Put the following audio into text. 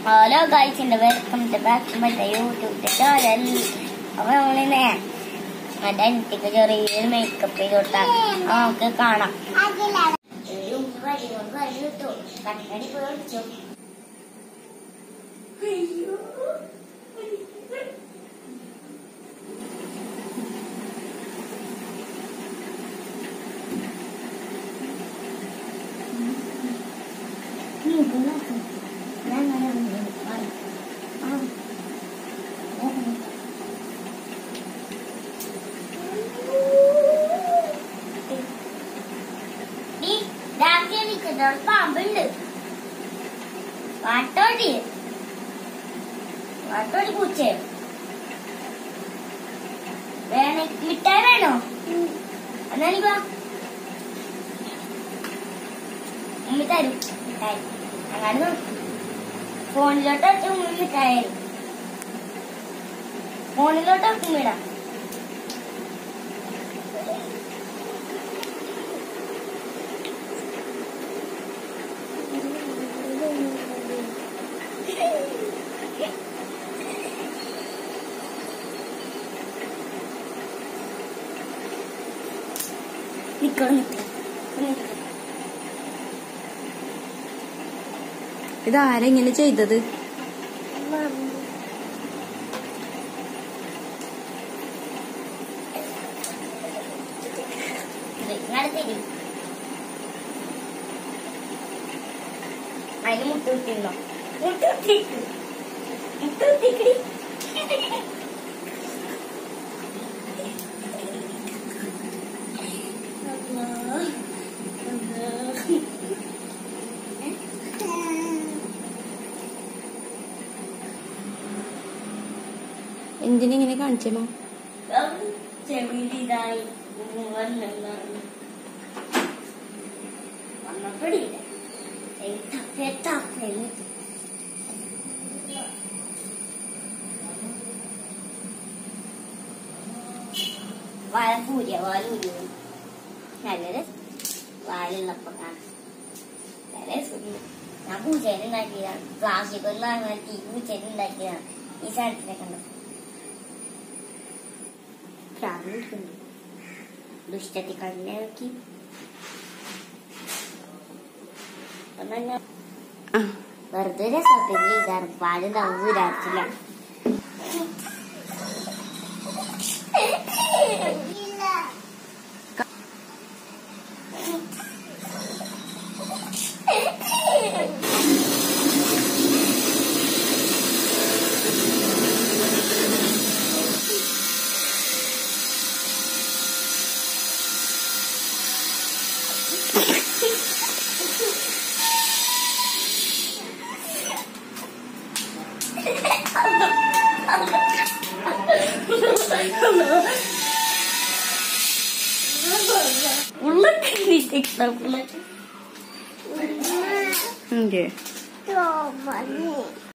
hello ഗൈസിന്റെ welcome to back to my YouTube channel അപ്പൊ നമ്മളിന്ന് എന്റെ എനിക്കൊക്കെ ചെറിയൊരു മേക്കപ്പ് ചെയ്ത് കൊടുത്താൽ നമുക്ക് കാണാം ഒരു വരി കൊണ്ട് വരി കിട്ടു കട്ടടി പോയി ഒളിച്ചു പാമ്പുണ്ട് വാട്ടോടി വാട്ടോടി പൂച്ചേ വേണേ മിഠായി വേണോ എന്നാ നീ വാ ഉമ്മി തരും മിഠായി അങ്ങനെ നോക്കി ഫോണിലോട്ട് വെച്ച ഉമ്മി മിഠായി തരും ഫോണിലോട്ട് വെക്കും വിടാം നിക്കണം നിക്കണം ഇതാരെങ്ങനെ ചെയ്തത് നടത്തിരി അതിന് മുട്ടുകുത്തിരുന്നോ മുട്ടുകുത്തിക്ക് മുട്ടുകുത്തിക്കടി എന്തിനെങ്ങനെ കാണിച്ചോ ചെവിയിലിതായി വന്നപ്പോഴില്ല തപ്പേ തപ്പേ വാഴ പൂരിയ വാലൂരി നല്ലത് വാലുള്ളപ്പോ കാണാം നല്ല സുഖം ഞാൻ പൂച്ചേനെ ഉണ്ടാക്കിയതാണ് പ്ലാസ്റ്റിക് ഒന്നും മാറ്റി പൂച്ചേനെ ഉണ്ടാക്കിയതാണ് ഈ സാധനത്തിനെ കണ്ടു പ്രാർത്ഥിക്കുന്നു ദുഷ്ടത്തി കണ്ണെ നോക്കി അപ്പൊ തന്നെ വെറുതെ രസത്തിൽ ഇതാണ് പാല് നമുക്ക് വിരാറ്റില്ല ഉള്ളൊക്കെ എന്തേ തോമണി